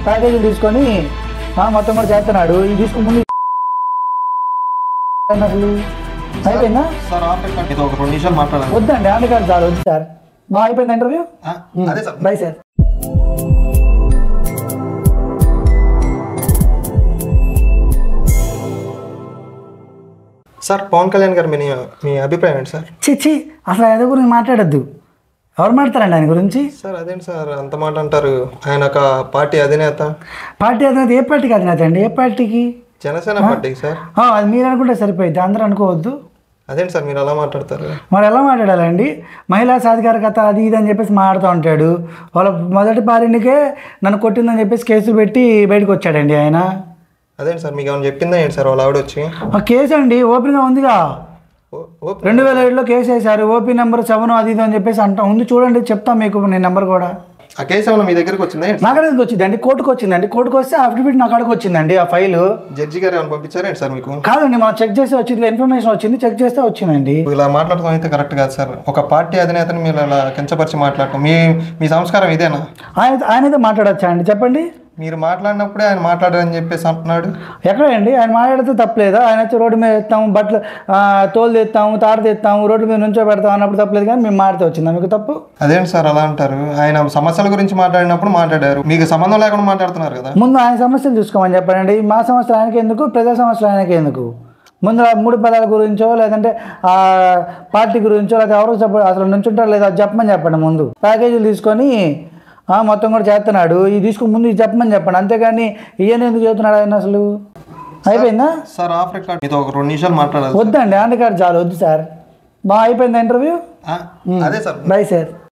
ప్యాకేజీలు తీసుకొని ఆ, మొత్తం కూడా చేస్తున్నాడు ఇది తీసుకుని ముందు అసలు అయిపోయిందా సార్ ఆఫ్ రికార్డ్ ఇది ఒక రెండు నిమిషాలు మాట్లాడాలి వద్దండి ఆంటీ గారు చాలు వద్దు సార్ బాగా అయిపోయింది ఇంటర్వ్యూ ఆ, అదే sir bye sir sir Pawan Kalyan garu మీ మీ అభిప్రాయం ఏంటి సార్ చిచ్చి అసలు ఆయన గురించి మాట్లాడద్దు ఎవరు మాట్లాడారండి ఆయన గురించి సార్ అదేంటి సార్ అంత మాట అంటారు ఆయన ఒక పార్టీ అధినేత పార్టీ అధినేత ఏ పార్టీకి అధినేత అండి ఏ పార్టీకి జనసేన పార్టీకి సార్ ఆ, అది మీరు అనుకుంటే సరిపోయింది అందరూ అనుకోవద్దు అదేంటి సార్ మీరు అలా మాట్లాడతారు మరి ఎలా మాట్లాడాలండి మహిళా సాధికారకత అది ఇది అని చెప్పేసి మాట్లాడుతూ ఉంటాడు వాళ్ళ మొదటి భార్యనికే నన్ను కొట్టిందని చెప్పేసి కేసు పెట్టి బయటకు వచ్చాడండి ఆయన అదేంటి సార్ మీకు ఏమైనా చెప్పిందా ఏంటి సార్ వాళ్ళ ఆవిడ వచ్చి ఆ కేసు అండి ఓపెన్గా ఉందిగా ఓ- ఓ- రెండు వేల ఏడులో కేసు వేశారు ఓపీ నెంబర్ సెవెన్ అది ఇది అని చెప్పేసి అంటాం ఉంది చూడండి చెప్తాం మీకు నేను నెంబర్ కూడా ఆ కేసు ఏమైనా మీ దగ్గరికి వచ్చిందా ఏంటి నా కాడికి వచ్చిందండి కోర్టుకు వచ్చిందండి కోర్టుకు వస్తే అఫిడవిట్ నా కాడికి వచ్చిందండి ఆ ఫైలు జడ్జి గారు ఏమైనా పంపించారేంటి సార్ మీకు కాదండి మనం చెక్ చేస్తే వచ్చింది ఇన్ఫర్మేషన్ వచ్చింది చెక్ చేస్తే వచ్చిందండి ఇలా మాట్లాడటం అయితే కరెక్ట్ కాదు సార్ ఒక పార్టీ అధినేతని మీరు అలా కించపరిచి మాట్లాడటం మీ మీ సంస్కారం ఇదేనా ఆయన ఆయనైతే మాట్లాడచ్చా అండి చెప్పండి మీరు మాట్లాడినప్పుడే ఆయన మాట్లాడారని చెప్పేసి అంటున్నాడు ఎక్కడండి ఆయన మాట్లాడితే తప్పలేదా ఆయన వచ్చి రోడ్డు మీద ఎత్తాము బట్టలు ఆ, తోలు తెస్తాము తాడు తెస్తాము రోడ్డు మీద నుంచో పెడతాం అన్నప్పుడు తప్పలేదు కానీ మేము మాడితే వచ్చిందా మీకు తప్పు అదేంటి సార్ అలా అంటారు ఆయన సమస్యల గురించి మాట్లాడినప్పుడు మాట్లాడారు మీకు సంబంధం లేకుండా మాట్లాడుతున్నారు కదా ముందు ఆయన సమస్యలు చూసుకోమని చెప్పండి మా సమస్యలు ఆయనకి ఎందుకు ప్రజా సమస్యలు ఆయనకి ఎందుకు ముందు ఆ మూడు పదాల గురించో లేదంటే ఆ పార్టీ గురించో లేదా ఎవరు చెప్ప అసలు నుంచుంటారు లేదా అది చెప్పమని చెప్పండి ముందు ప్యాకేజీలు తీసుకొని ఆ, మొత్తం కూడా చేస్తున్నాడు ఇది తీసుకుని ముందు ఇది చెప్పమని చెప్పండి అంతేగాని ఈయన ఎందుకు చెబుతున్నాడు ఆయన అసలు అయిపోయిందా సార్ ఆఫ్ రికార్డ్ మీతో ఒక రెండు నిమిషాలు మాట్లాడాలి వద్దండి ఆంటీ గారు చాలు వద్దు సార్ బాగా అయిపోయిందా ఇంటర్వ్యూ ఆ, అదే సార్ బై సార్